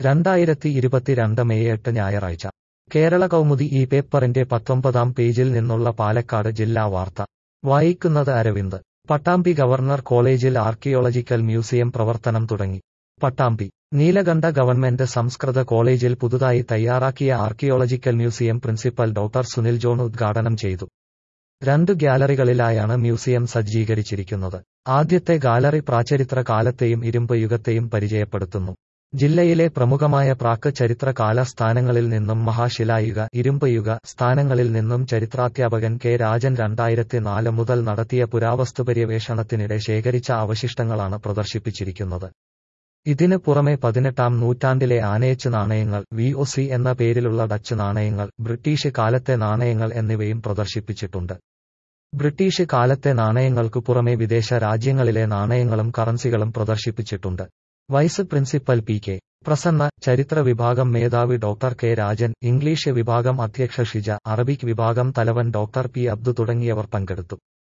രണ്ടായിരത്തി ഇരുപത്തിരണ്ട് മെയ് എട്ട് ഞായറാഴ്ച കേരള കൗമുദി ഈ പേപ്പറിന്റെ പത്തൊമ്പതാം പേജിൽ നിന്നുള്ള പാലക്കാട് ജില്ലാ വാർത്ത വായിക്കുന്നത് അരവിന്ദ് പട്ടാമ്പി ഗവർണർ കോളേജിൽ ആർക്കിയോളജിക്കൽ മ്യൂസിയം പ്രവർത്തനം തുടങ്ങി പട്ടാമ്പി നീലകണ്ഠ ഗവൺമെന്റ് സംസ്കൃത കോളേജിൽ പുതുതായി തയ്യാറാക്കിയ archaeological museum principal doctor Sunil John ഉദ്ഘാടനം ചെയ്തു രണ്ടു ഗ്യാലറികളിലായാണ് മ്യൂസിയം സജ്ജീകരിച്ചിരിക്കുന്നത് ആദ്യത്തെ ഗാലറി പ്രാചരിത്ര കാലത്തെയും ഇരുമ്പ് യുഗത്തെയും പരിചയപ്പെടുത്തുന്നു ജില്ലയിലെ പ്രമുഖമായ പ്രാക്ക് ചരിത്ര കാല സ്ഥാനങ്ങളിൽ നിന്നും മഹാശിലായുഗ ഇരുമ്പ് യുഗ സ്ഥാനങ്ങളിൽ നിന്നും ചരിത്രാധ്യാപകൻ കെ രാജൻ രണ്ടായിരത്തി നാല് മുതൽ നടത്തിയ പുരാവസ്തു പര്യവേഷണത്തിനിടെ ശേഖരിച്ച അവശിഷ്ടങ്ങളാണ് പ്രദർശിപ്പിച്ചിരിക്കുന്നത് ഇതിന് പുറമെ പതിനെട്ടാം നൂറ്റാണ്ടിലെ ആനയച്ച് നാണയങ്ങൾ വി ഒ സി എന്ന പേരിലുള്ള ഡച്ച് നാണയങ്ങൾ ബ്രിട്ടീഷ് കാലത്തെ നാണയങ്ങൾ എന്നിവയും പ്രദർശിപ്പിച്ചിട്ടുണ്ട് ബ്രിട്ടീഷ് കാലത്തെ നാണയങ്ങൾക്കു പുറമെ വിദേശ രാജ്യങ്ങളിലെ നാണയങ്ങളും കറൻസികളും പ്രദർശിപ്പിച്ചിട്ടുണ്ട് vice principal P K Prasanna ചരിത്ര വിഭാഗം മേധാവി ഡോക്ടർ കെ രാജൻ ഇംഗ്ലീഷ് വിഭാഗം അധ്യക്ഷ ഷിജ അറബിക് വിഭാഗം തലവൻ ഡോക്ടർ പി അബ്ദു തുടങ്ങിയവർ പങ്കെടുത്തു